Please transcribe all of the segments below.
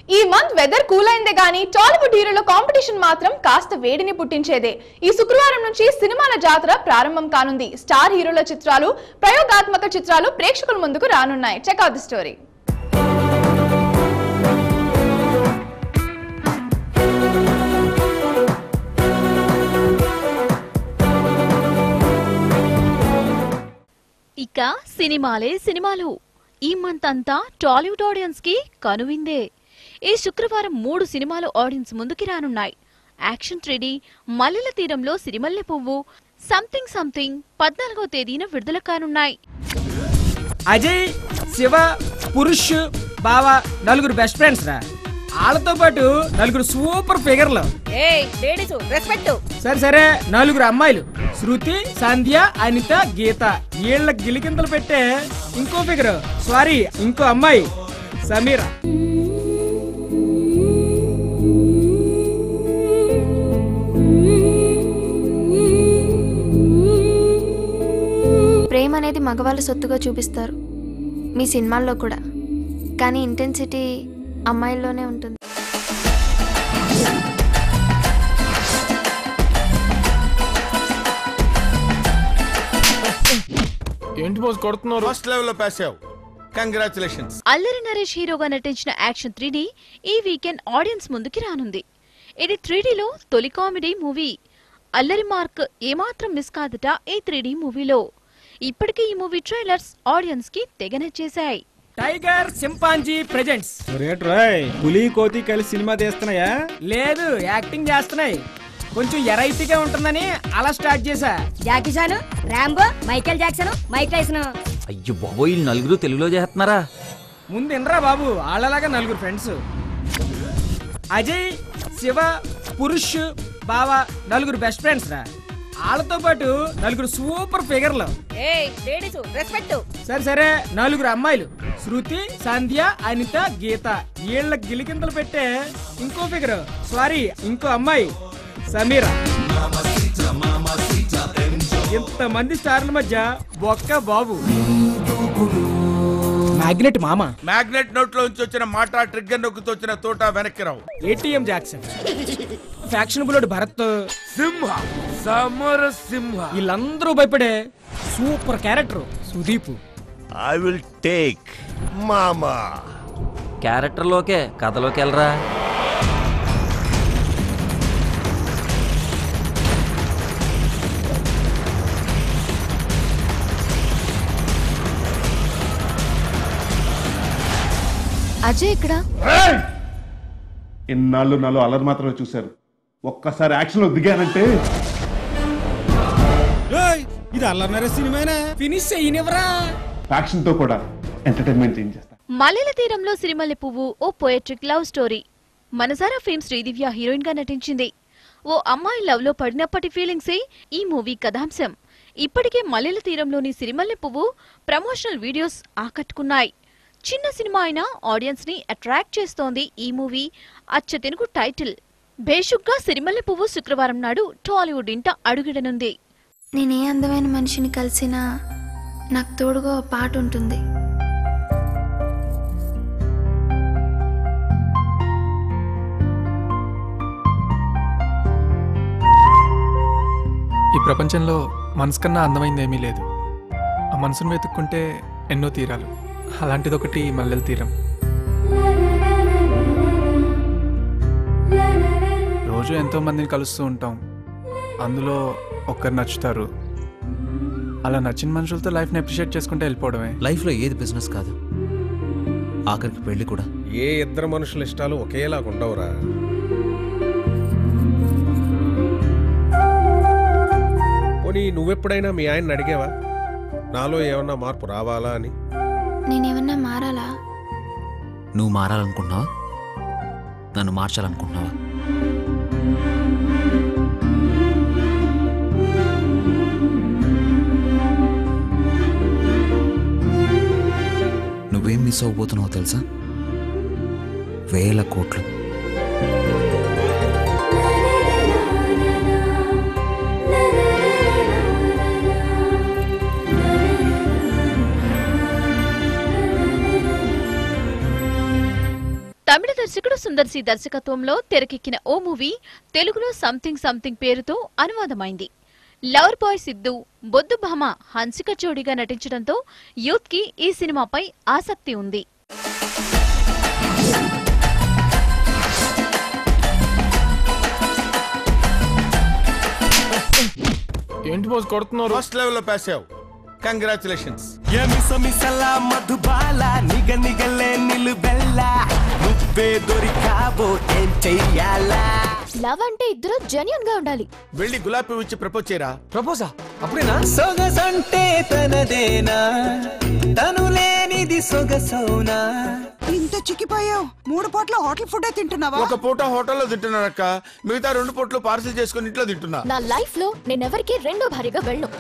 ఈ month weather cool అయిందే గానీ టాలీవుడ్ హీరోల కాంపిటీషన్ మాత్రం కాస్త వేడిని పుట్టించేదే ఈ శుక్రవారం నుంచి సినిమాల జాతర ప్రారంభం కానుంది స్టార్ హీరోల చిత్రాలు ప్రయోగాత్మక చిత్రాలు ప్రేక్షకుల ముందుకు రానున్నాయి చెక్ అవుట్ ది స్టోరీ ఇక సినిమాలే సినిమాలు ఈ మంత్ అంతా టాలీవుడ్ ఆడియన్స్ కి కనువిందే ఈ శుక్రవారం మూడు సినిమాలు ఆడియన్స్ ముందుకి రానున్నాయి యాక్షన్ త్రీడీ మల్లెల తీరంలో సిరిమల్లె పువ్వు సంథింగ్ సంథింగ్ పద్నాలుగో తేదీన విడుదల కానున్నాయి అజయ్ శివ పురుష్ బావ నలుగురు బెస్ట్ ఫ్రెండ్స్ రా వాళ్ళతో పాటు నలుగురు సూపర్ ఫిగర్లు ఏయ్ లేడీస్ రెస్పెక్ట్ సరే సరే నలుగురు అమ్మాయిలు శృతి సంధ్య అనిత గీత వీళ్ళ గిలికింతలు పెట్టే ఇంకో ఫిగర్ సారీ ఇంకో అమ్మాయి సమీర ప్రేమ అనేది మగవాళ్ళ సొత్తుగా చూపిస్తారు మీ సినిమాల్లో కూడా కానీ ఇంటెన్సిటీ అమ్మాయిల్లోనే ఉంటుంది ఏంటి బాస్ కొడుతున్నారు ఫస్ట్ లెవెల్లో పాస్ అయ్యావు కంగ్రాచులేషన్స్ అల్లరి నరేష్ హీరోగా నటించిన యాక్షన్ త్రీడీ ఈ వీకెండ్ ఆడియన్స్ ముందుకి రానుంది ఇది త్రీడీలో తొలి కామెడీ మూవీ అల్లరి మార్క్ ఏమాత్రం మిస్ కాదట ఈ త్రీడీ మూవీలో ఇప్పటికీ ఈ మూవీ ట్రైలర్స్ ఆడియన్స్ కి తెగ నచ్చేశాయి టైగర్ సింపాంజీ ప్రెజెంట్స్ రేట్రాయ్ పులి కోతి కలిసి సినిమా తీస్తున్నాయా లేదు యాక్టింగ్ చేస్తున్నాయి కొంచెం ఎరైటీగా ఉంటుందని అలా స్టార్ట్ చేశా Jackie Chan Rambo Michael Jackson Mike Tyson అయ్యో బాబోయ్ వీళ్ళు నలుగురు తెలుగులో చేస్తున్నారా ముందు ఎనరా బాబు వాళ్ళలాగా నలుగురు ఫ్రెండ్స్ అజయ్ శివ పురుష్ బావ నలుగురు బెస్ట్ ఫ్రెండ్స్ రా వాళ్ళతో పాటు నలుగురు సూపర్ ఫిగర్లు ఏయ్ లేడీస్ రెస్పెక్ట్ సరే సరే నలుగురు అమ్మాయిలు శృతి సంధ్య అనిత గీత వీళ్ళ గిలికింతలు పెట్టే ఇంకో ఫిగర్ సారీ ఇంకో అమ్మాయి సమీర ఇంతమంది స్టార్ల మధ్య ఒక్క బాబు మ్యాగ్నెట్ మామ మ్యాగ్నెట్ నోట్ లోంచి వచ్చిన మాట ట్రిగ్గర్ నొక్కుతూ వచ్చిన తోట వెనక్కి రావు ATM Jackson faction bullet Bharat Simha Samara Simha వీళ్ళందరూ భయపడే super character Sudeep I will take మామా క్యారెక్టర్లోకే కథలోకి వెళ్ళరా అజయ్ ఇక్కడ ఎన్నాళ్ళు నాలో అలర్ మాత్రమే చూశారు ఒక్కసారి యాక్షన్ లో దిగానంటే ఇది అల్లరి సినిమానా ఫినిష్ అయ్యినవరా ఫ్యాక్షన్ తో కూడా ఎంటర్టైన్మెంట్ చేయించేస్తా మల్లెల తీరంలో సిరిమల్లె పువ్వు ఓ poetic love story Manasara film Sridivya heroine గా నటించింది ఓ అమ్మాయి లవ్ లో పడినప్పటి ఫీలింగ్సే ఈ మూవీ కథాంశం ఇప్పటికే మల్లెల తీరంలోని సిరిమల్లె పువ్వు ప్రమోషనల్ వీడియోస్ ఆకట్టుకున్నాయి చిన్న సినిమా అయినా ఆడియన్స్ ని అట్రాక్ట్ చేస్తోంది ఈ మూవీ అచ్చ తెలుగు టైటిల్ బేషుగ్గా సిరిమల్లె పువ్వు శుక్రవారం నాడు టాలీవుడ్ ఇంట అడుగిడనుంది నేను ఏ అందమైన మనిషిని కలిసినా నాకు తోడుగా ఓ పాట ఉంటుంది ఈ ప్రపంచంలో మనసు కన్నా అందమైంది ఏమీ లేదు ఆ మనసును వెతుక్కుంటే ఎన్నో తీరాలు అలాంటిదొకటి మల్లెల తీరం రోజు ఎంతో మందిని కలుస్తూ ఉంటాం అందులో ఒక్కరు నచ్చుతారు అలా నచ్చిన మనుషులతో లైఫ్ని అప్రిషియేట్ చేసుకుంటే వెళ్ళిపోవడమే లైఫ్లో ఏది బిజినెస్ కాదు ఆఖరికి పెళ్లి కూడా ఏ ఇద్దరు మనుషుల ఇష్టాలు ఒకేలాగా ఉండవురా పోనీ నువ్వెప్పుడైనా మీ ఆయన్ని అడిగావా నాలో ఏమన్నా మార్పు రావాలా అని నేనేమన్నా మారాలా నువ్వు మారాలనుకుంటున్నావా నన్ను మార్చాలనుకుంటున్నావా నువ్వేం మిస్ అవ్వబోతున్నావో తెలుసా వేల కోట్లు తమిళ దర్శకుడు కిషోర్ సుందర్సి దర్శకత్వంలో తెరకెక్కిన ఓ మూవీ తెలుగులో సంథింగ్ సంథింగ్ పేరుతో అనువాదమైంది లవర్ బాయ్ సిద్ధు బొద్దు భామ హన్సిక జోడిగా నటించడంతో యూత్ కి ఈ సినిమాపై ఆసక్తి ఉంది ఏంటి బాస్ కొడుతున్నారు ఫస్ట్ లెవెల్లో పాస్ అయ్యావు కంగ్రాచులేషన్స్ మిసల మధుబాల నిగ నిగలే నిలుబెల్ల నువ్వే దొరికాబో ఏం చెయ్యాలా లవ్ అంటే ఇద్దరు జెన్యున్ గా ఉండాలి వెళ్ళి గులాబీ ఇచ్చి ప్రపోజ్ చేయరా ప్రపోజా అప్పుడేనా సొగసంటే తనదేనా తను లేనిది సొగసౌనా ఇంత చిక్కిపోయావు మూడు పూట్ల హోటల్ ఫుడ్ తింటున్నావా ఒక పూట హోటల్లో తింటున్నారక్క మిగతా రెండు పూటలు పార్సిల్ చేసుకుని ఇంట్లో తింటున్నా నా లైఫ్ లో నేనెవరికి రెండో భారీగా వెళ్ళను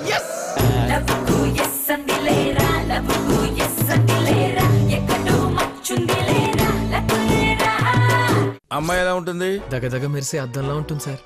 అమ్మాయి ఎలా ఉంటుంది దగదగ మెరిసే అద్దంలో ఉంటుంది సార్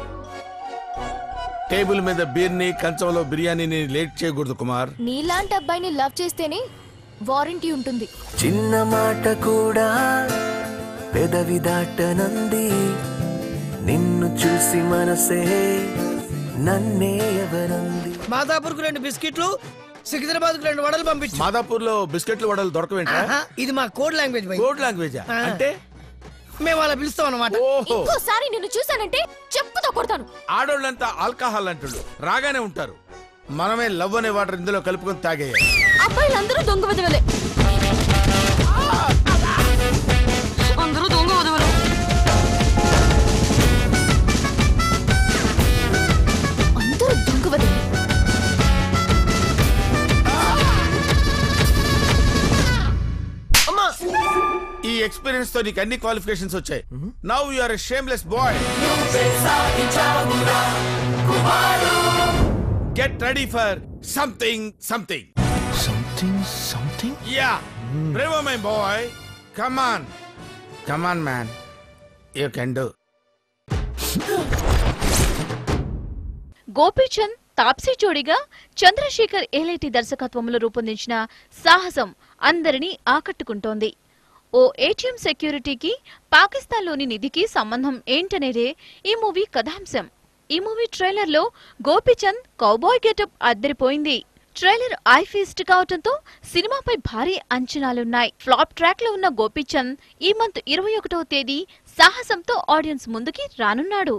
టేబుల్ మీద బీర్ని కంచంలో బిర్యానీని లేట్ చేయకూడదు కుమార్ నీలాంటి అబ్బాయిని లవ్ చేస్తేనే వారంటీ ఉంటుంది చిన్న మాట కూడా పెదవి దాటనంది నిన్ను చూసి మనసే నన్నే ఎవరంది మాదాపూర్కు రెండు బిస్కెట్లు సికింద్రాబాద్ కు రెండు వడలు పంపించు మాదాపూర్ లో బిస్కెట్లు వడలు దొరకవేంటా ఆహా, ఇది మా కోడ్ లాంగ్వేజ్ భయ్. కోడ్ లాంగ్వేజ్ ఆ. అంటే మేము అలా పిలుస్తాం అన్నమాట ఓహో ఇంకోసారి నిన్ను చూసానంటే చెప్పుతో కొడతాను ఆడోళ్ళంతా ఆల్కహాల్ అంటుళ్ళు రాగానే ఉంటారు మనమే లవ్ అనే వాటర్ ఇందులో కలుపుకొని తాగేయాలి అబ్బాయిలందరూ దొంగ విధవలే అందరూ దొంగ విధవలు అందరూ దొంగ విధవలే ఈ ఎక్స్పీరియన్స్ తో నీకు అన్ని క్వాలిఫికేషన్స్ వచ్చాయి now you are shameless boy get ready for something something something something yeah bravo my boy come on come on man you can do Gopichand Taapsee జోడిగా చంద్రశేఖర్ ఏలేటి దర్శకత్వంలో రూపొందించిన సాహసం అందరినీ ఆకట్టుకుంటోంది ఓ ఏటీఎం సెక్యూరిటీకి పాకిస్తాన్లోని నిధికి సంబంధం ఏంటనేదే ఈ మూవీ కథాంశం ఈ మూవీ ట్రైలర్లో గోపీచంద్ కౌబాయ్ గెటప్ అద్దరిపోయింది ట్రైలర్ ఐ ఫీస్ట్ కావడంతో సినిమాపై భారీ అంచనాలున్నాయి ఫ్లాప్ ట్రాక్ లో ఉన్న గోపీచంద్ ఈ మంత్ ఇరవై ఒకటవ తేదీ సాహసంతో ఆడియన్స్ ముందుకి రానున్నాడు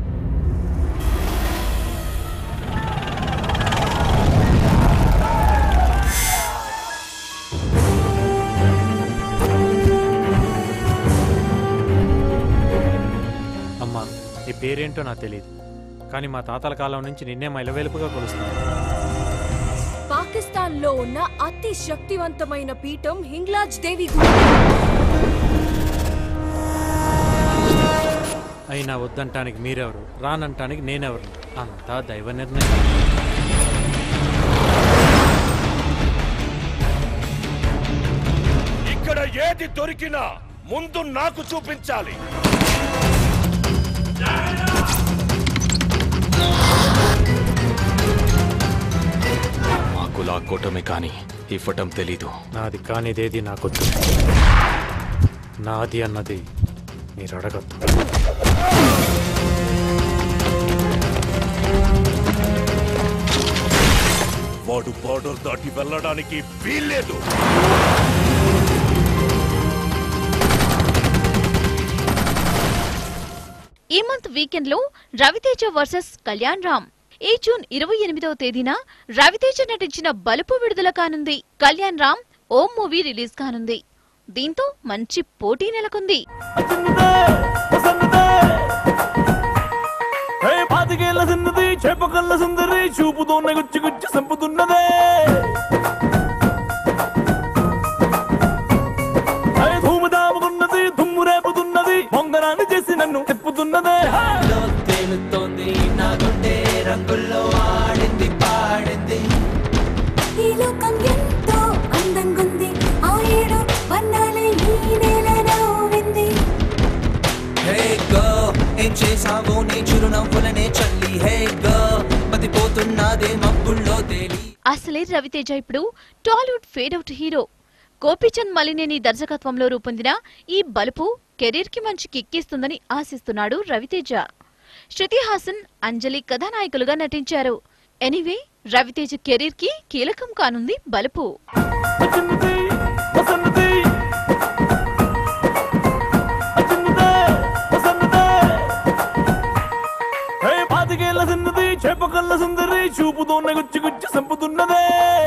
అమ్మా నీ పేరేంటో నాకు తెలియదు కానీ మా తాతల కాలం నుంచి నిన్నే మైలవేలుపుగా కొలుస్తున్నాను పాకిస్తాన్ లో ఉన్న అతి శక్తివంతమైన పీఠం హింగ్లాజ్ దేవి గుడి అయినా వద్దంటానికి మీరెవరు రానంటానికి నేనెవరు అంతా దైవ నిర్ణయం ఇక్కడ ఏది దొరికినా ముందు నాకు చూపించాలి మాకు లాక్కోవటమే కానీ ఇవ్వటం తెలీదు నాది కానిదేది నాకొద్దు నాది అన్నది మీరు అడగద్దు వాడు బార్డర్ దాటి వెళ్ళడానికి వీల్లేదు ఈ మంత్ వీకెండ్ లో రవితేజ వర్సెస్ కళ్యాణ్ రామ్ ఈ జూన్ ఇరవై ఎనిమిదవ తేదీన రవితేజ నటించిన బలుపు విడుదల కానుంది కళ్యాణ్ రామ్ ఓం మూవీ రిలీజ్ కానుంది దీంతో మంచి పోటీ నెలకొంది పాతికేళ్ల చిన్నది చేపకల్ల సుందరి చూపుతో గుచ్చి గుచ్చి సంపుతున్నదే అరే ధూమధాముకున్నది దుమ్ము రేపుతున్నది పొంగరాన్ని చేసి నన్ను తిప్పుతున్నదే తేలుతోంది నా గుండె రంగుల్లో ఆడింది పాడింది ఈ లోకం ఎంతో అందంగుంది ఆ ఏడు వర్ణాలే ఈ నేల నవ్వింది హే గో ఏం చేసావో నీ చిరునవ్వులనే చల్లి హే గో మతిపోతున్నదే మబ్బుల్లో తేలి అసలే రవితేజ ఇప్పుడు Tollywood fade out hero Gopichand Malineni దర్శకత్వంలో రూపొందిన ఈ బలుపు కెరీర్ కి మంచి కిక్కిస్తుందని ఆశిస్తున్నాడు రవితేజ శృతి హాసన్ అంజలి కథానాయకులుగా నటించారు ఎనీవే రవితేజ కెరీర్ కి కీలకం కానుంది బలుపు హే పాతికేళ్ల సిన్నది చేపకల్ల సుందరి చూపుతోన్న గుచ్చి గుచ్చి సంపుతున్నదే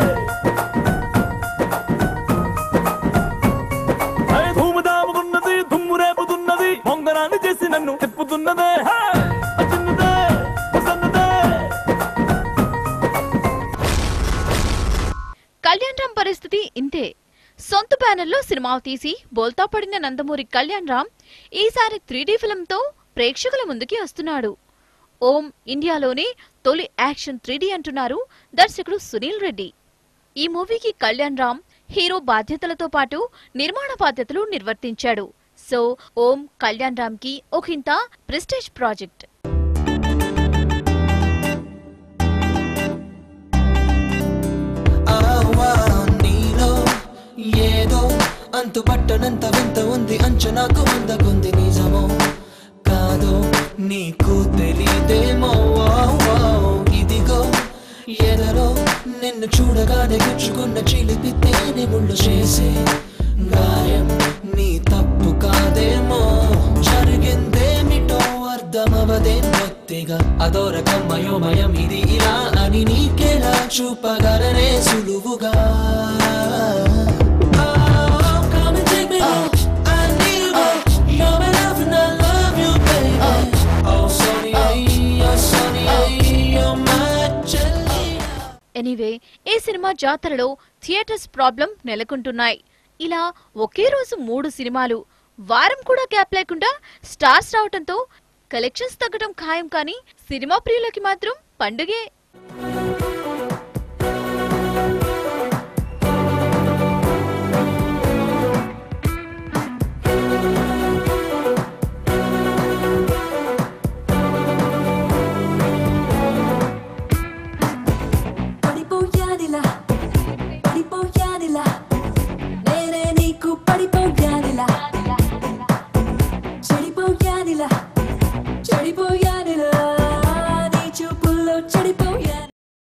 హే ధూమధాముకున్నది దుమ్ము రేపుతున్నది పొంగరాన్ని చేసి నన్ను తిప్పుతున్నదే హే! అచిన్నదే, వసన్నదే. కళ్యాణ్ రామ్ పరిస్థితి ఇంతే సొంత బ్యానర్లో సినిమా తీసి బోల్తా పడిన నందమూరి కళ్యాణ్ రామ్ ఈసారి త్రీడీ ఫిల్మ్తో ప్రేక్షకుల ముందుకి వస్తున్నాడు ఓం ఇండియాలోనే తొలి యాక్షన్ త్రీడీ అంటున్నారు దర్శకుడు సునీల్ రెడ్డి ఈ మూవీకి కళ్యాణ్ రామ్ హీరో బాధ్యతలతో పాటు నిర్మాణ బాధ్యతలు నిర్వర్తించాడు సో ఓం కళ్యాణ్ రామ్ కి ఒకంత ప్రెస్టేజ్ ప్రాజెక్ట్ ఆవా నీలో ఏదో అంతుపట్టనంత వింత ఉంది అంచనాకు ముందకుంది నిజమో కాదో నీకు తెలీదేమో వావ్ వావ్. ఇదిగో ఎదరో నిన్ను చూడగానే గుచ్చుకున్న చిలిపి తేనె ముళ్ళు చేసే గాయం నీ తప్పు కాదేమో జరిగిందేమిటో అర్థమవదే బొత్తిగా అదో రకం మయోమయం ఇది ఇలా అని నీకెలా చూపగలనే సులువుగా Oh, come and take me home. I need you, babe. You're my love and I love you, baby. Oh, Sonny, oh, Sonny, you're my jelly. Anyway ఈ సినిమా జాతరలో థియేటర్స్ ప్రాబ్లం నెలకొంటున్నాయి ఇలా ఒకే రోజు మూడు సినిమాలు వారం కూడా గ్యాప్ లేకుండా స్టార్స్ రావటంతో కలెక్షన్స్ తగ్గడం ఖాయం కానీ సినిమా ప్రియులకి మాత్రం పండుగే